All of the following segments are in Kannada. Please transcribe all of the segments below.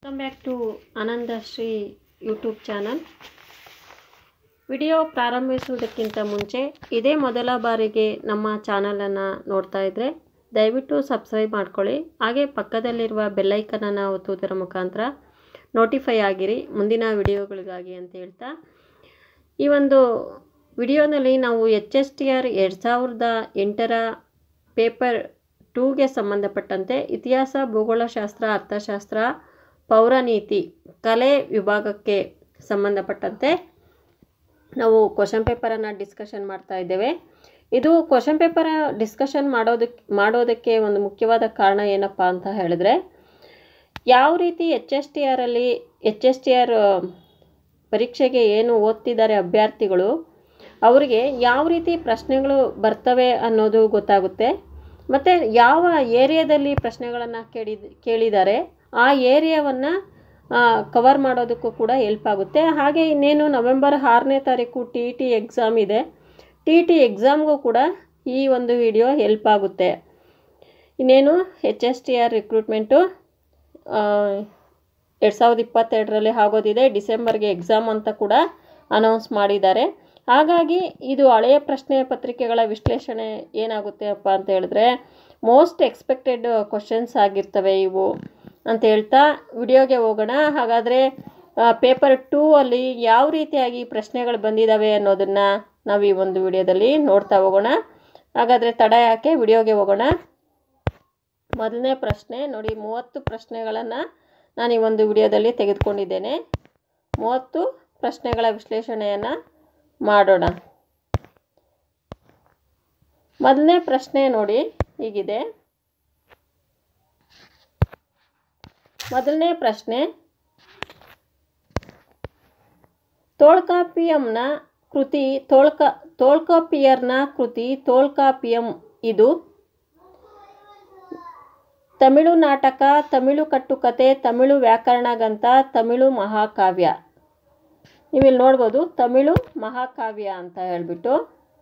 welcome back to Anandashree YouTube channel video ಪ್ರಾರಂಭಿಸುವುದಕ್ಕಿಂತ ಮುಂಚೆ ಇದೇ ಮೊದಲ ಬಾರಿಗೆ ನಮ್ಮ ಚಾನಲನ್ನು ನೋಡ್ತಾ ಇದ್ದರೆ ದಯವಿಟ್ಟು ಸಬ್ಸ್ಕ್ರೈಬ್ ಮಾಡ್ಕೊಳ್ಳಿ ಹಾಗೆ ಪಕ್ಕದಲ್ಲಿರುವ ಬೆಲ್ಲೈಕನನ್ನು ಒತ್ತುವುದರ ಮುಖಾಂತರ ನೋಟಿಫೈ ಆಗಿರಿ ಮುಂದಿನ ವಿಡಿಯೋಗಳಿಗಾಗಿ ಅಂತ ಹೇಳ್ತಾ ಈ ಒಂದು ವಿಡಿಯೋನಲ್ಲಿ ನಾವು ಎಚ್ ಎಸ್ ಟಿ ಆರ್ ಎರಡು ಸಾವಿರದ ಎಂಟರ ಪೇಪರ್ ಟೂಗೆ ಸಂಬಂಧಪಟ್ಟಂತೆ ಇತಿಹಾಸ ಭೂಗೋಳಶಾಸ್ತ್ರ ಅರ್ಥಶಾಸ್ತ್ರ ಪೌರನೀತಿ ಕಲೆ ವಿಭಾಗಕ್ಕೆ ಸಂಬಂಧಪಟ್ಟಂತೆ ನಾವು ಕ್ವಶನ್ ಪೇಪರನ್ನು ಡಿಸ್ಕಷನ್ ಮಾಡ್ತಾ ಇದ್ದೇವೆ ಇದು ಕ್ವಶನ್ ಪೇಪರ್ ಡಿಸ್ಕಷನ್ ಮಾಡೋದಕ್ಕೆ ಮಾಡೋದಕ್ಕೆ ಒಂದು ಮುಖ್ಯವಾದ ಕಾರಣ ಏನಪ್ಪ ಅಂತ ಹೇಳಿದ್ರೆ ಯಾವ ರೀತಿ ಎಚ್ ಎಸ್ ಟಿ ಆರಲ್ಲಿ ಎಚ್ ಎಸ್ ಟಿ ಆರ್ ಪರೀಕ್ಷೆಗೆ ಏನು ಓದ್ತಿದ್ದಾರೆ ಅಭ್ಯರ್ಥಿಗಳು ಅವರಿಗೆ ಯಾವ ರೀತಿ ಪ್ರಶ್ನೆಗಳು ಬರ್ತವೆ ಅನ್ನೋದು ಗೊತ್ತಾಗುತ್ತೆ ಮತ್ತು ಯಾವ ಏರಿಯಾದಲ್ಲಿ ಪ್ರಶ್ನೆಗಳನ್ನು ಕೇಳಿ ಕೇಳಿದ್ದಾರೆ ಆ ಏರಿಯಾವನ್ನು ಕವರ್ ಮಾಡೋದಕ್ಕೂ ಕೂಡ ಹೆಲ್ಪ್ ಆಗುತ್ತೆ ಹಾಗೆ ಇನ್ನೇನು ನವೆಂಬರ್ ಆರನೇ ತಾರೀಕು ಟಿ ಟಿ ಎಕ್ಸಾಮ್ ಇದೆ ಟಿ ಟಿ ಎಕ್ಸಾಮ್ಗೂ ಕೂಡ ಈ ಒಂದು ವಿಡಿಯೋ ಹೆಲ್ಪ್ ಆಗುತ್ತೆ ಇನ್ನೇನು H S T R recruitment ಎರಡು ಸಾವಿರದ ಇಪ್ಪತ್ತೆರಡರಲ್ಲಿ ಆಗೋದಿದೆ ಡಿಸೆಂಬರ್ಗೆ ಎಕ್ಸಾಮ್ ಅಂತ ಕೂಡ ಅನೌನ್ಸ್ ಮಾಡಿದ್ದಾರೆ ಹಾಗಾಗಿ ಇದು ಹಳೆಯ ಪ್ರಶ್ನೆ ಪತ್ರಿಕೆಗಳ ವಿಶ್ಲೇಷಣೆ ಏನಾಗುತ್ತೆ ಅಪ್ಪ ಅಂತ ಹೇಳಿದ್ರೆ ಮೋಸ್ಟ್ ಎಕ್ಸ್ಪೆಕ್ಟೆಡ್ ಕ್ವಶನ್ಸ್ ಆಗಿರ್ತವೆ ಇವು ಅಂತ ಹೇಳ್ತಾ ವಿಡಿಯೋಗೆ ಹೋಗೋಣ ಹಾಗಾದರೆ ಪೇಪರ್ ಟೂ ಅಲ್ಲಿ ಯಾವ ರೀತಿಯಾಗಿ ಪ್ರಶ್ನೆಗಳು ಬಂದಿದ್ದಾವೆ ಅನ್ನೋದನ್ನು ನಾವು ಈ ಒಂದು ವಿಡಿಯೋದಲ್ಲಿ ನೋಡ್ತಾ ಹೋಗೋಣ ಹಾಗಾದರೆ ತಡ ಯಾಕೆ ವಿಡಿಯೋಗೆ ಹೋಗೋಣ ಮೊದಲನೇ ಪ್ರಶ್ನೆ ನೋಡಿ ಮೂವತ್ತು ಪ್ರಶ್ನೆಗಳನ್ನು ನಾನು ಈ ಒಂದು ವಿಡಿಯೋದಲ್ಲಿ ತೆಗೆದುಕೊಂಡಿದ್ದೇನೆ ಮೂವತ್ತು ಪ್ರಶ್ನೆಗಳ ವಿಶ್ಲೇಷಣೆಯನ್ನು ಮಾಡೋಣ ಮೊದಲನೇ ಪ್ರಶ್ನೆ ನೋಡಿ ಹೀಗಿದೆ ಮೊದಲನೇ ಪ್ರಶ್ನೆ ತೋಳ್ಕಾಪಿಯಂನ ಕೃತಿ ತೋಳ್ಕ ತೋಳ್ಕಾಪಿಯರ್ನ ಕೃತಿ ತೋಳ್ಕಾಪಿಯಂ ಇದು ತಮಿಳು ನಾಟಕ ತಮಿಳು ಕಟ್ಟುಕತೆ ತಮಿಳು ವ್ಯಾಕರಣ ಗ್ರಂಥ ತಮಿಳು ಮಹಾಕಾವ್ಯ ನೀವಿಲ್ಲಿ ನೋಡ್ಬೋದು ತಮಿಳು ಮಹಾಕಾವ್ಯ ಅಂತ ಹೇಳ್ಬಿಟ್ಟು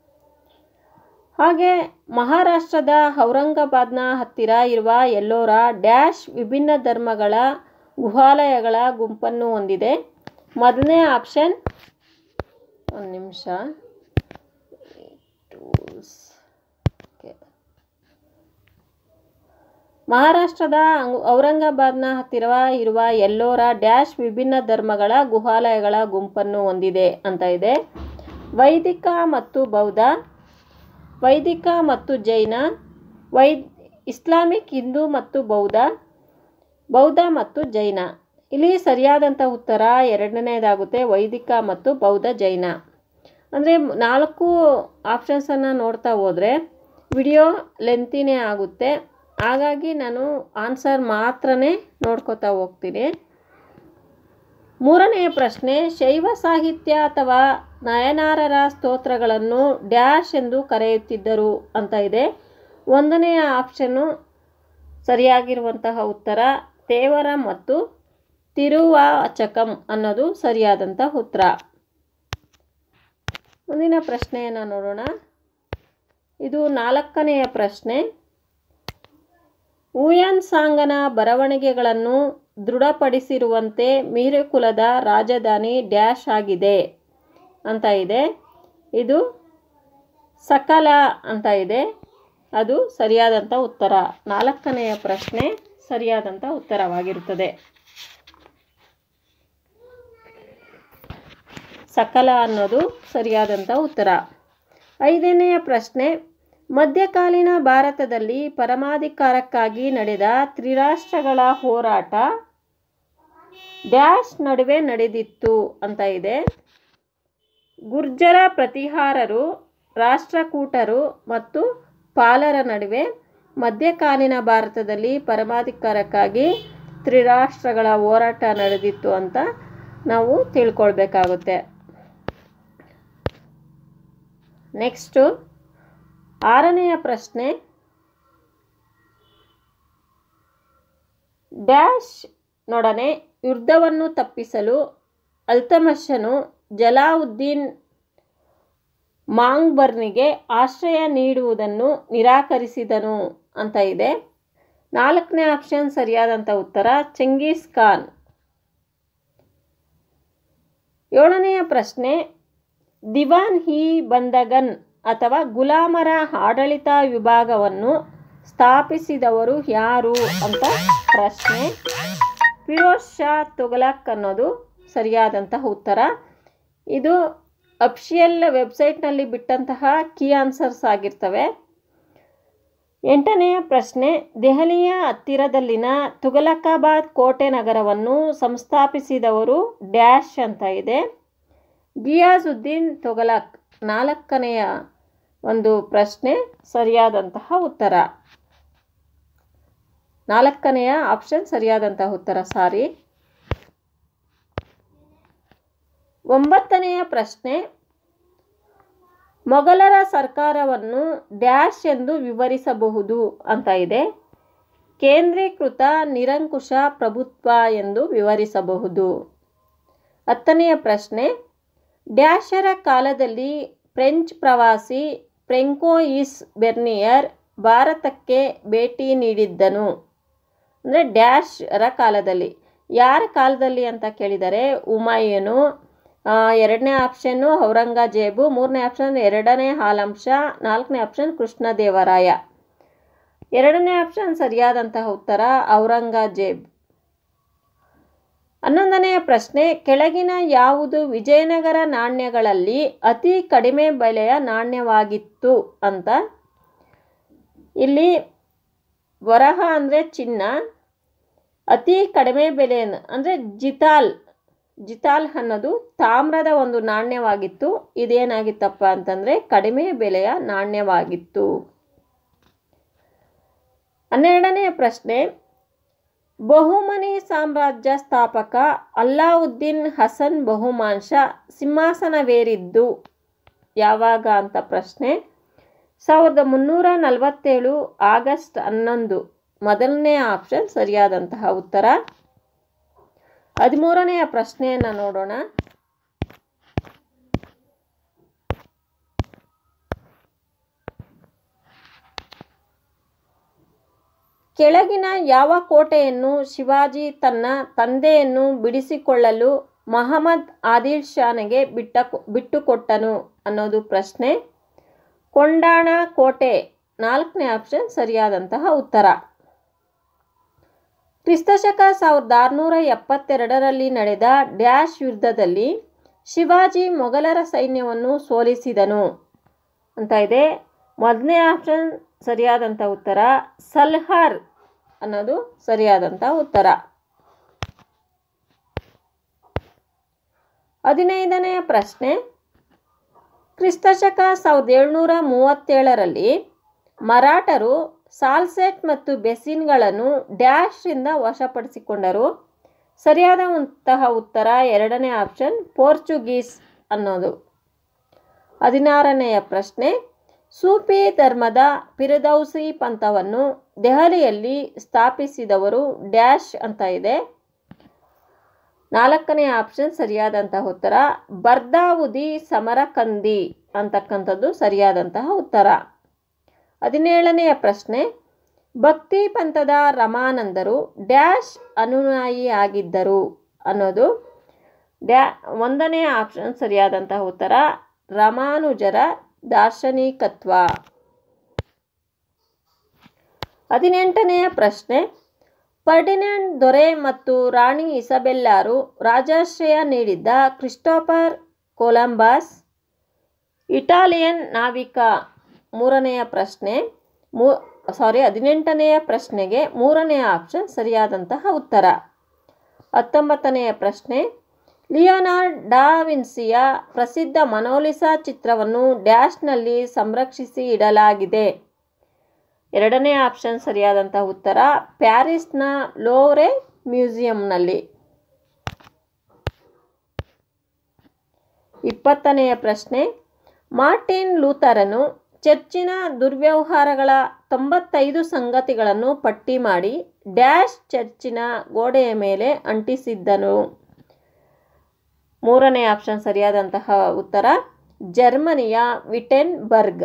ಹಾಗೆ ಮಹಾರಾಷ್ಟ್ರದ ಔರಂಗಾಬಾದ್ನ ಹತ್ತಿರ ಇರುವ ಎಲ್ಲೋರ ಡ್ಯಾಶ್ ವಿಭಿನ್ನ ಧರ್ಮಗಳ ಗುಹಾಲಯಗಳ ಗುಂಪನ್ನು ಹೊಂದಿದೆ ಮೊದಲನೇ ಆಪ್ಷನ್ ಒಂದು ನಿಮಿಷ ಮಹಾರಾಷ್ಟ್ರದ ಔರಂಗಾಬಾದ್ನ ಹತ್ತಿರ ಇರುವ ಎಲ್ಲೋರ ಡ್ಯಾಶ್ ವಿಭಿನ್ನ ಧರ್ಮಗಳ ಗುಹಾಲಯಗಳ ಗುಂಪನ್ನು ಹೊಂದಿದೆ ಅಂತ ಇದೆ ವೈದಿಕ ಮತ್ತು ಬೌದ್ಧ ವೈದಿಕ ಮತ್ತು ಜೈನ ವೈ ಇಸ್ಲಾಮಿಕ್ ಹಿಂದೂ ಮತ್ತು ಬೌದ್ಧ ಬೌದ್ಧ ಮತ್ತು ಜೈನ ಇಲ್ಲಿ ಸರಿಯಾದಂಥ ಉತ್ತರ ಎರಡನೇದಾಗುತ್ತೆ ವೈದಿಕ ಮತ್ತು ಬೌದ್ಧ ಜೈನ ಅಂದರೆ ನಾಲ್ಕು ಆಪ್ಷನ್ಸನ್ನು ನೋಡ್ತಾ ಹೋದರೆ ವಿಡಿಯೋ ಲೆಂತಿನೇ ಆಗುತ್ತೆ ಹಾಗಾಗಿ ನಾನು ಆನ್ಸರ್ ಮಾತ್ರನೇ ನೋಡ್ಕೋತಾ ಹೋಗ್ತೀನಿ ಮೂರನೆಯ ಪ್ರಶ್ನೆ ಶೈವ ಸಾಹಿತ್ಯ ಅಥವಾ ನಯನಾರರ ಸ್ತೋತ್ರಗಳನ್ನು ಡ್ಯಾಶ್ ಎಂದು ಕರೆಯುತ್ತಿದ್ದರು ಅಂತ ಇದೆ ಒಂದನೆಯ ಆಪ್ಷನ್ನು ಸರಿಯಾಗಿರುವಂತಹ ಉತ್ತರ ತೇವರ ಮತ್ತು ತಿರುವಾಚಕಂ ಅನ್ನೋದು ಸರಿಯಾದಂಥ ಉತ್ತರ ಮುಂದಿನ ಪ್ರಶ್ನೆಯನ್ನು ನೋಡೋಣ ಇದು ನಾಲ್ಕನೆಯ ಪ್ರಶ್ನೆ ಊಯನ್ ಸಾಂಗನ ಬರವಣಿಗೆಗಳನ್ನು ದೃಢಪಡಿಸಿರುವಂತೆ ಮೀರುಕುಲದ ರಾಜಧಾನಿ ಡ್ಯಾಶ್ ಆಗಿದೆ ಅಂತ ಇದೆ ಇದು ಸಕಲ ಅಂತ ಇದೆ ಅದು ಸರಿಯಾದಂಥ ಉತ್ತರ ನಾಲ್ಕನೆಯ ಪ್ರಶ್ನೆ ಸರಿಯಾದಂಥ ಉತ್ತರವಾಗಿರುತ್ತದೆ ಸಕಲ ಅನ್ನೋದು ಸರಿಯಾದಂಥ ಉತ್ತರ ಐದನೆಯ ಪ್ರಶ್ನೆ ಮಧ್ಯಕಾಲೀನ ಭಾರತದಲ್ಲಿ ಪರಮಾಧಿಕಾರಕ್ಕಾಗಿ ನಡೆದ ತ್ರಿರಾಷ್ಟ್ರಗಳ ಹೋರಾಟ ಡ್ಯಾಶ್ ನಡುವೆ ನಡೆದಿತ್ತು ಅಂತ ಇದೆ ಗುರ್ಜರ ಪ್ರತಿಹಾರರು ರಾಷ್ಟ್ರಕೂಟರು ಮತ್ತು ಪಾಲರ ನಡುವೆ ಮಧ್ಯಕಾಲೀನ ಭಾರತದಲ್ಲಿ ಪರಮಾಧಿಕಾರಕ್ಕಾಗಿ ತ್ರಿರಾಷ್ಟ್ರಗಳ ಹೋರಾಟ ನಡೆದಿತ್ತು ಅಂತ ನಾವು ತಿಳ್ಕೊಳ್ಬೇಕಾಗುತ್ತೆ ನೆಕ್ಸ್ಟು ಆರನೆಯ ಪ್ರಶ್ನೆ ಡ್ಯಾಶ್ ನೊಡನೆ ಯುದ್ಧವನ್ನು ತಪ್ಪಿಸಲು ಅಲ್ತಮಷನು ಜಲಾವುದ್ದೀನ್ ಮಾಂಗ್ಬರ್ನಿಗೆ ಆಶ್ರಯ ನೀಡುವುದನ್ನು ನಿರಾಕರಿಸಿದನು ಅಂತ ಇದೆ ನಾಲ್ಕನೇ ಆಪ್ಷನ್ ಸರಿಯಾದಂಥ ಉತ್ತರ ಚೆಂಗೀಸ್ ಖಾನ್ ಏಳನೆಯ ಪ್ರಶ್ನೆ ದಿವಾನ್ ಹಿ ಬಂದಗನ್ ಅಥವಾ ಗುಲಾಮರ ಆಡಳಿತ ವಿಭಾಗವನ್ನು ಸ್ಥಾಪಿಸಿದವರು ಯಾರು ಅಂತ ಪ್ರಶ್ನೆ ಫಿರೋಜ್ ಶಾ ತುಘಲಕ್ ಅನ್ನೋದು ಸರಿಯಾದಂತಹ ಉತ್ತರ ಇದು ಅಫಿಷಿಯಲ್ ವೆಬ್ಸೈಟ್ನಲ್ಲಿ ಬಿಟ್ಟಂತಹ ಕೀ ಆನ್ಸರ್ಸ್ ಆಗಿರ್ತವೆ ಎಂಟನೆಯ ಪ್ರಶ್ನೆ ದೆಹಲಿಯ ಹತ್ತಿರದಲ್ಲಿನ ತುಘಲಕಾಬಾದ್ ಕೋಟೆ ನಗರವನ್ನು ಸಂಸ್ಥಾಪಿಸಿದವರು ಡ್ಯಾಶ್ ಅಂತ ಇದೆ ಗಿಯಾಜುದ್ದೀನ್ ತುಘಲಕ್ ನಾಲ್ಕನೆಯ ಒಂದು ಪ್ರಶ್ನೆ ಸರಿಯಾದಂತಹ ಉತ್ತರ ನಾಲ್ಕನೆಯ ಆಪ್ಷನ್ ಸರಿಯಾದಂತಹ ಉತ್ತರ ಸಾರಿ ಒಂಬತ್ತನೆಯ ಪ್ರಶ್ನೆ ಮೊಘಲರ ಸರ್ಕಾರವನ್ನು ಡ್ಯಾಶ್ ಎಂದು ವಿವರಿಸಬಹುದು ಅಂತ ಇದೆ ಕೇಂದ್ರೀಕೃತ ನಿರಂಕುಶ ಪ್ರಭುತ್ವ ಎಂದು ವಿವರಿಸಬಹುದು ಹತ್ತನೆಯ ಪ್ರಶ್ನೆ ಡ್ಯಾಶರ ಕಾಲದಲ್ಲಿ ಫ್ರೆಂಚ್ ಪ್ರವಾಸಿ ಫ್ರೆಂಕೋಯಿಸ್ ಬೆರ್ನಿಯರ್ ಭಾರತಕ್ಕೆ ಭೇಟಿ ನೀಡಿದ್ದನು ಅಂದರೆ ಡ್ಯಾಶ್ರ ಕಾಲದಲ್ಲಿ ಯಾರ ಕಾಲದಲ್ಲಿ ಅಂತ ಕೇಳಿದರೆ ಉಮಾಯೂನು ಎರಡನೇ ಆಪ್ಷನ್ನು ಔರಂಗಜೇಬು ಮೂರನೇ ಆಪ್ಷನ್ ಎರಡನೇ ಹಾಲಂಶ ನಾಲ್ಕನೇ ಆಪ್ಷನ್ ಕೃಷ್ಣದೇವರಾಯ ಎರಡನೇ ಆಪ್ಷನ್ ಸರಿಯಾದಂತಹ ಉತ್ತರ ಔರಂಗಜೇಬ್ ಹನ್ನೊಂದನೆಯ ಪ್ರಶ್ನೆ ಕೆಳಗಿನ ಯಾವುದು ವಿಜಯನಗರ ನಾಣ್ಯಗಳಲ್ಲಿ ಅತಿ ಕಡಿಮೆ ಬೆಲೆಯ ನಾಣ್ಯವಾಗಿತ್ತು ಅಂತ ಇಲ್ಲಿ ವರಹ ಅಂದರೆ ಚಿನ್ನ ಅತಿ ಕಡಿಮೆ ಬೆಲೆಯನ್ನು ಅಂದರೆ ಜಿತಾಲ್ ಜಿತಾಲ್ ಅನ್ನೋದು ತಾಮ್ರದ ಒಂದು ನಾಣ್ಯವಾಗಿತ್ತು ಇದೇನಾಗಿತ್ತಪ್ಪ ಅಂತಂದರೆ ಕಡಿಮೆ ಬೆಲೆಯ ನಾಣ್ಯವಾಗಿತ್ತು ಹನ್ನೆರಡನೆಯ ಪ್ರಶ್ನೆ ಬಹುಮನಿ ಸಾಮ್ರಾಜ್ಯ ಸ್ಥಾಪಕ ಅಲ್ಲಾವುದ್ದೀನ್ ಹಸನ್ ಬಹುಮಾಂಶ ಸಿಂಹಾಸನವೇರಿದ್ದು ಯಾವಾಗ ಅಂತ ಪ್ರಶ್ನೆ ಸಾವಿರದ ಮುನ್ನೂರ ನಲವತ್ತೇಳು ಆಗಸ್ಟ್ ಹನ್ನೊಂದು ಮೊದಲನೇ ಆಪ್ಷನ್ ಸರಿಯಾದಂತಹ ಉತ್ತರ ಹದಿಮೂರನೆಯ ಪ್ರಶ್ನೆಯನ್ನು ನೋಡೋಣ ಕೆಳಗಿನ ಯಾವ ಕೋಟೆಯನ್ನು ಶಿವಾಜಿ ತನ್ನ ತಂದೆಯನ್ನು ಬಿಡಿಸಿಕೊಳ್ಳಲು ಮಹಮ್ಮದ್ ಆದಿಲ್ ಶಾನಿಗೆ ಬಿಟ್ಟ ಬಿಟ್ಟುಕೊಟ್ಟನು ಅನ್ನೋದು ಪ್ರಶ್ನೆ ಕೊಂಡಾಣ ಕೋಟೆ ನಾಲ್ಕನೇ ಆಪ್ಷನ್ ಸರಿಯಾದಂತಹ ಉತ್ತರ ಕ್ರಿಸ್ತಶಕ ಸಾವಿರದ ಆರುನೂರ ಎಪ್ಪತ್ತೆರಡರಲ್ಲಿ ನಡೆದ ಡ್ಯಾಶ್ ಯುದ್ಧದಲ್ಲಿ ಶಿವಾಜಿ ಮೊಘಲರ ಸೈನ್ಯವನ್ನು ಸೋಲಿಸಿದನು ಅಂತ ಇದೆ ಮೊದಲನೇ ಆಪ್ಷನ್ ಸರಿಯಾದಂಥ ಉತ್ತರ ಸಲ್ಹಾರ್ ಅನ್ನೋದು ಸರಿಯಾದಂಥ ಉತ್ತರ ಹದಿನೈದನೆಯ ಪ್ರಶ್ನೆ ಕ್ರಿಸ್ತಶಕ ಸಾವಿರದ ಏಳ್ನೂರ ಮೂವತ್ತೇಳರಲ್ಲಿ ಮರಾಠರು ಸಾಲ್ಸೆಟ್ ಮತ್ತು ಬೆಸಿನ್ಗಳನ್ನು ಡ್ಯಾಶ್ರಿಂದ ವಶಪಡಿಸಿಕೊಂಡರು ಸರಿಯಾದಂತಹ ಉತ್ತರ ಎರಡನೇ ಆಪ್ಷನ್ ಪೋರ್ಚುಗೀಸ್ ಅನ್ನೋದು ಹದಿನಾರನೆಯ ಪ್ರಶ್ನೆ ಸೂಫಿ ಧರ್ಮದ ಫಿರದೌಸಿ ಪಂಥವನ್ನು ದೆಹಲಿಯಲ್ಲಿ ಸ್ಥಾಪಿಸಿದವರು ಡ್ಯಾಶ್ ಅಂತ ಇದೆ ನಾಲ್ಕನೇ ಆಪ್ಷನ್ ಸರಿಯಾದಂತಹ ಉತ್ತರ ಬರ್ದಾವುದಿ ಸಮರಕಂದಿ ಅಂತಕ್ಕಂಥದ್ದು ಸರಿಯಾದಂತಹ ಉತ್ತರ ಹದಿನೇಳನೆಯ ಪ್ರಶ್ನೆ ಭಕ್ತಿ ಪಂಥದ ರಮಾನಂದರು ಡ್ಯಾಶ್ ಅನುಯಾಯಿಯಾಗಿದ್ದರು ಅನ್ನೋದು ಡ್ಯಾ ಒಂದನೇ ಆಪ್ಷನ್ ಸರಿಯಾದಂತಹ ಉತ್ತರ ರಮಾನುಜರ ದಾರ್ಶನಿಕತ್ವ ಹದಿನೆಂಟನೆಯ ಪ್ರಶ್ನೆ ಫರ್ಡಿನೆಂಡ್ ದೊರೆ ಮತ್ತು ರಾಣಿ ಇಸಬೆಲ್ಲಾರು ರಾಜಾಶ್ರಯ ನೀಡಿದ್ದ ಕ್ರಿಸ್ಟೋಫರ್ ಕೊಲಂಬಸ್ ಇಟಾಲಿಯನ್ ನಾವಿಕ ಮೂರನೆಯ ಪ್ರಶ್ನೆ ಮೂ ಸಾರಿ ಹದಿನೆಂಟನೆಯ ಪ್ರಶ್ನೆಗೆ ಮೂರನೆಯ ಆಪ್ಷನ್ ಸರಿಯಾದಂತಹ ಉತ್ತರ ಹತ್ತೊಂಬತ್ತನೆಯ ಪ್ರಶ್ನೆ ಲಿಯೋನಾರ್ಡ್ ಡಾ ವಿನ್ಸಿಯ ಪ್ರಸಿದ್ಧ ಮನೋಲಿಸಾ ಚಿತ್ರವನ್ನು ಡ್ಯಾಶ್ನಲ್ಲಿ ಸಂರಕ್ಷಿಸಿ ಇಡಲಾಗಿದೆ ಎರಡನೇ ಆಪ್ಷನ್ ಸರಿಯಾದಂಥ ಉತ್ತರ ಪ್ಯಾರಿಸ್ನ ಲೋವ್ರೆ ಮ್ಯೂಸಿಯಂನಲ್ಲಿ ಇಪ್ಪತ್ತನೆಯ ಪ್ರಶ್ನೆ ಮಾರ್ಟಿನ್ ಲೂಥರನು ಚರ್ಚಿನ ದುರ್ವ್ಯವಹಾರಗಳ ತೊಂಬತ್ತೈದು ಸಂಗತಿಗಳನ್ನು ಪಟ್ಟಿ ಮಾಡಿ ಡ್ಯಾಶ್ ಚರ್ಚಿನ ಗೋಡೆಯ ಮೇಲೆ ಅಂಟಿಸಿದ್ದನು ಮೂರನೇ ಆಪ್ಷನ್ ಸರಿಯಾದಂತಹ ಉತ್ತರ ಜರ್ಮನಿಯ ವಿಟೆನ್ಬರ್ಗ್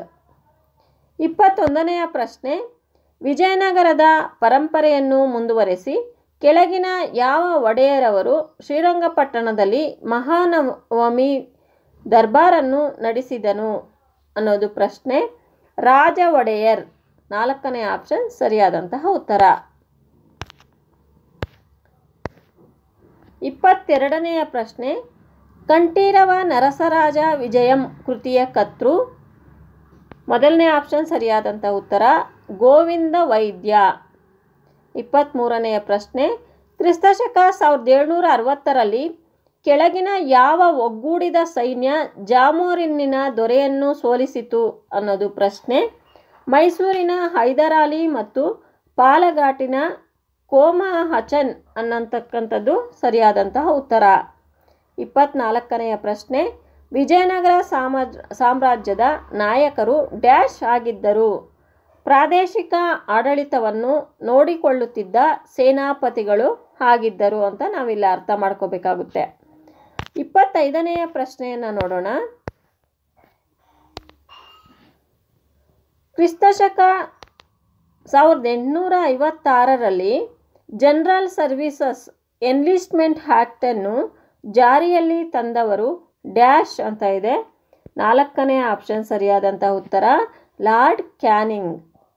ಇಪ್ಪತ್ತೊಂದನೆಯ ಪ್ರಶ್ನೆ ವಿಜಯನಗರದ ಪರಂಪರೆಯನ್ನು ಮುಂದುವರೆಸಿ ಕೆಳಗಿನ ಯಾವ ಒಡೆಯರವರು ಶ್ರೀರಂಗಪಟ್ಟಣದಲ್ಲಿ ಮಹಾನವಮಿ ದರ್ಬಾರನ್ನು ನಡೆಸಿದನು ಅನ್ನೋದು ಪ್ರಶ್ನೆ ರಾಜ ಒಡೆಯರ್ ನಾಲ್ಕನೇ ಆಪ್ಷನ್ ಸರಿಯಾದಂತಹ ಉತ್ತರ ಇಪ್ಪತ್ತೆರಡನೆಯ ಪ್ರಶ್ನೆ ಕಂಠೀರವ ನರಸರಾಜ ವಿಜಯಂ ಕೃತಿಯ ಕರ್ತೃ ಮೊದಲನೇ ಆಪ್ಷನ್ ಸರಿಯಾದಂಥ ಉತ್ತರ ಗೋವಿಂದ ವೈದ್ಯ ಇಪ್ಪತ್ತ್ಮೂರನೆಯ ಪ್ರಶ್ನೆ ಕ್ರಿಸ್ತಶಕ ಸಾವಿರದ ಏಳ್ನೂರ ಅರವತ್ತರಲ್ಲಿ ಕೆಳಗಿನ ಯಾವ ಒಗ್ಗೂಡಿದ ಸೈನ್ಯ ಜಾಮೋರಿನ್ನಿನ ದೊರೆಯನ್ನು ಸೋಲಿಸಿತು ಅನ್ನೋದು ಪ್ರಶ್ನೆ ಮೈಸೂರಿನ ಹೈದರಾಲಿ ಮತ್ತು ಪಾಲಘಾಟಿನ ಕೋಮ ಹಚನ್ ಅನ್ನತಕ್ಕಂಥದ್ದು ಸರಿಯಾದಂತಹ ಉತ್ತರ ಇಪ್ಪತ್ನಾಲ್ಕನೆಯ ಪ್ರಶ್ನೆ ವಿಜಯನಗರ ಸಾಮ್ರಾಜ್ ಸಾಮ್ರಾಜ್ಯದ ನಾಯಕರು ಡ್ಯಾಶ್ ಆಗಿದ್ದರು ಪ್ರಾದೇಶಿಕ ಆಡಳಿತವನ್ನು ನೋಡಿಕೊಳ್ಳುತ್ತಿದ್ದ ಸೇನಾಪತಿಗಳು ಆಗಿದ್ದರು ಅಂತ ನಾವಿಲ್ಲಿ ಅರ್ಥ ಮಾಡ್ಕೋಬೇಕಾಗುತ್ತೆ ಇಪ್ಪತ್ತೈದನೆಯ ಪ್ರಶ್ನೆಯನ್ನು ನೋಡೋಣ ಕ್ರಿಸ್ತಶಕ ಸಾವಿರದ ಎಂಟುನೂರ ಐವತ್ತಾರರಲ್ಲಿ ಜನರಲ್ ಸರ್ವೀಸಸ್ ಎನ್ಲಿಸ್ಟ್ಮೆಂಟ್ ಆ್ಯಕ್ಟನ್ನು ಜಾರಿಯಲ್ಲಿ ತಂದವರು ಡ್ಯಾಶ್ ಅಂತ ಇದೆ ನಾಲ್ಕನೇ ಆಪ್ಷನ್ ಸರಿಯಾದಂಥ ಉತ್ತರ ಲಾರ್ಡ್ ಕ್ಯಾನಿಂಗ್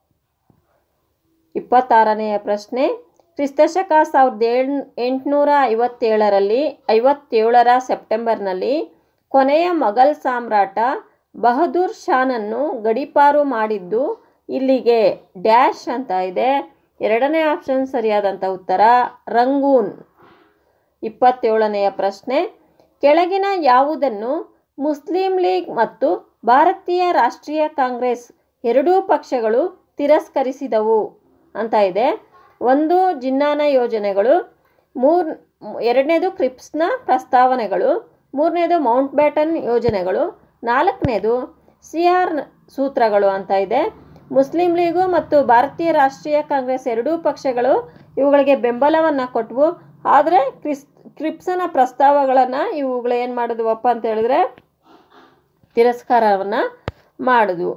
ಇಪ್ಪತ್ತಾರನೆಯ ಪ್ರಶ್ನೆ ಕ್ರಿಸ್ತಶಕ ಸಾವಿರದ ಏಳ್ ಎಂಟುನೂರ ಐವತ್ತೇಳರಲ್ಲಿ ಐವತ್ತೇಳರ ಸೆಪ್ಟೆಂಬರ್ನಲ್ಲಿ ಕೊನೆಯ ಮೊಘಲ್ ಸಾಮ್ರಾಟ ಬಹದ್ದೂರ್ ಶಾನನ್ನು ಗಡೀಪಾರು ಮಾಡಿದ್ದು ಇಲ್ಲಿಗೆ ಡ್ಯಾಶ್ ಅಂತ ಇದೆ ಎರಡನೇ ಆಪ್ಷನ್ ಸರಿಯಾದಂಥ ಉತ್ತರ ರಂಗೂನ್ ಇಪ್ಪತ್ತೇಳನೆಯ ಪ್ರಶ್ನೆ ಕೆಳಗಿನ ಯಾವುದನ್ನು ಮುಸ್ಲಿಂ ಲೀಗ್ ಮತ್ತು ಭಾರತೀಯ ರಾಷ್ಟ್ರೀಯ ಕಾಂಗ್ರೆಸ್ ಎರಡೂ ಪಕ್ಷಗಳು ತಿರಸ್ಕರಿಸಿದವು ಅಂತ ಇದೆ ಒಂದು ಜಿನ್ನಾನ ಯೋಜನೆಗಳು ಮೂರ್ ಎರಡನೇದು ಕ್ರಿಪ್ಸ್ನ ಪ್ರಸ್ತಾವನೆಗಳು ಮೂರನೇದು ಮೌಂಟ್ ಬ್ಯಾಟನ್ ಯೋಜನೆಗಳು ನಾಲ್ಕನೇದು ಸಿ ಆರ್ ಸೂತ್ರಗಳು ಅಂತ ಇದೆ ಮುಸ್ಲಿಂ ಲೀಗು ಮತ್ತು ಭಾರತೀಯ ರಾಷ್ಟ್ರೀಯ ಕಾಂಗ್ರೆಸ್ ಎರಡೂ ಪಕ್ಷಗಳು ಇವುಗಳಿಗೆ ಬೆಂಬಲವನ್ನು ಕೊಟ್ಟವು ಆದರೆ ಕ್ರಿಸ್ ಕ್ರಿಪ್ಸನ ಪ್ರಸ್ತಾವಗಳನ್ನು ಇವುಗಳು ಏನು ಮಾಡಿದ್ವಪ್ಪ ಅಂತ ಹೇಳಿದ್ರೆ ತಿರಸ್ಕಾರವನ್ನು ಮಾಡಿದ್ವು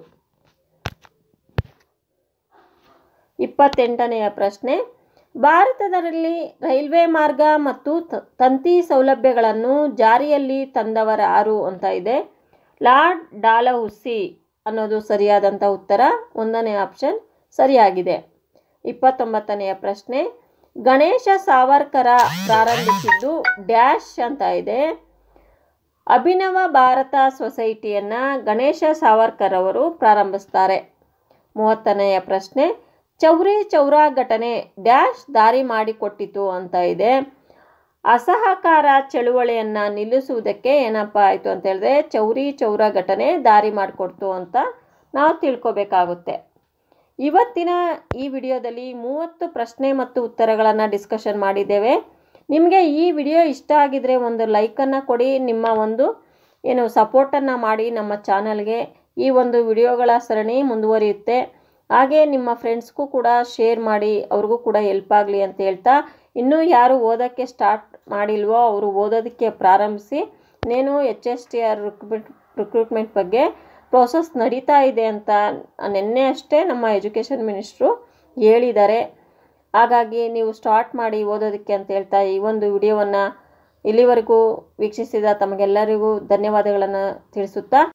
ಇಪ್ಪತ್ತೆಂಟನೆಯ ಪ್ರಶ್ನೆ ಭಾರತದಲ್ಲಿ ರೈಲ್ವೆ ಮಾರ್ಗ ಮತ್ತು ತ- ತಂತಿ ಸೌಲಭ್ಯಗಳನ್ನು ಜಾರಿಯಲ್ಲಿ ತಂದವರ ಯಾರು ಅಂತ ಇದೆ ಲಾರ್ಡ್ ಡಾಲಹುಸಿ ಅನ್ನೋದು ಸರಿಯಾದಂಥ ಉತ್ತರ ಒಂದನೇ ಆಪ್ಷನ್ ಸರಿಯಾಗಿದೆ ಇಪ್ಪತ್ತೊಂಬತ್ತನೆಯ ಪ್ರಶ್ನೆ ಗಣೇಶ ಸಾವರ್ಕರ ಪ್ರಾರಂಭಿಸಿದ್ದು ಡ್ಯಾಶ್ ಅಂತ ಇದೆ ಅಭಿನವ ಭಾರತ ಸೊಸೈಟಿಯನ್ನು ಗಣೇಶ ಸಾವರ್ಕರ್ ಅವರು ಪ್ರಾರಂಭಿಸ್ತಾರೆ ಮೂವತ್ತನೆಯ ಪ್ರಶ್ನೆ ಚೌರಿ ಚೌರಾ ಘಟನೆ ಡ್ಯಾಶ್ ದಾರಿ ಮಾಡಿಕೊಟ್ಟಿತು ಅಂತ ಇದೆ ಅಸಹಕಾರ ಚಳುವಳಿಯನ್ನು ನಿಲ್ಲಿಸುವುದಕ್ಕೆ ಏನಪ್ಪ ಆಯಿತು ಅಂತ ಹೇಳಿದ್ರೆ ಚೌರಿ ಚೌರ ಘಟನೆ ದಾರಿ ಮಾಡಿಕೊಡ್ತು ಅಂತ ನಾವು ತಿಳ್ಕೊಬೇಕಾಗುತ್ತೆ ಇವತ್ತಿನ ಈ ವಿಡಿಯೋದಲ್ಲಿ ಮೂವತ್ತು ಪ್ರಶ್ನೆ ಮತ್ತು ಉತ್ತರಗಳನ್ನು ಡಿಸ್ಕಷನ್ ಮಾಡಿದ್ದೇವೆ ನಿಮಗೆ ಈ ವಿಡಿಯೋ ಇಷ್ಟ ಆಗಿದರೆ ಒಂದು ಲೈಕನ್ನು ಕೊಡಿ ನಿಮ್ಮ ಒಂದು ಏನು ಸಪೋರ್ಟನ್ನು ಮಾಡಿ ನಮ್ಮ ಚಾನಲ್ಗೆ ಈ ಒಂದು ವಿಡಿಯೋಗಳ ಸರಣಿ ಮುಂದುವರಿಯುತ್ತೆ ಹಾಗೆ ನಿಮ್ಮ ಫ್ರೆಂಡ್ಸ್ಗೂ ಕೂಡ ಶೇರ್ ಮಾಡಿ ಅವ್ರಿಗೂ ಕೂಡ ಹೆಲ್ಪ್ ಆಗಲಿ ಅಂತ ಹೇಳ್ತಾ ಇನ್ನೂ ಯಾರು ಓದೋಕ್ಕೆ ಸ್ಟಾರ್ಟ್ ಮಾಡಿಲ್ವೋ ಅವರು ಓದೋದಕ್ಕೆ ಪ್ರಾರಂಭಿಸಿ ಇನ್ನೇನು H S T R recruitment recruitment ಬಗ್ಗೆ ಪ್ರೋಸೆಸ್ ನಡೀತಾ ಇದೆ ಅಂತ ನಿನ್ನೆ ಅಷ್ಟೇ ನಮ್ಮ ಎಜುಕೇಷನ್ ಮಿನಿಸ್ಟ್ರು ಹೇಳಿದ್ದಾರೆ ಹಾಗಾಗಿ ನೀವು ಸ್ಟಾರ್ಟ್ ಮಾಡಿ ಓದೋದಕ್ಕೆ ಅಂತ ಹೇಳ್ತಾ ಈ ಒಂದು ವಿಡಿಯೋವನ್ನು ಇಲ್ಲಿವರೆಗೂ ವೀಕ್ಷಿಸಿದ ತಮಗೆಲ್ಲರಿಗೂ ಧನ್ಯವಾದಗಳನ್ನು ತಿಳಿಸುತ್ತಾ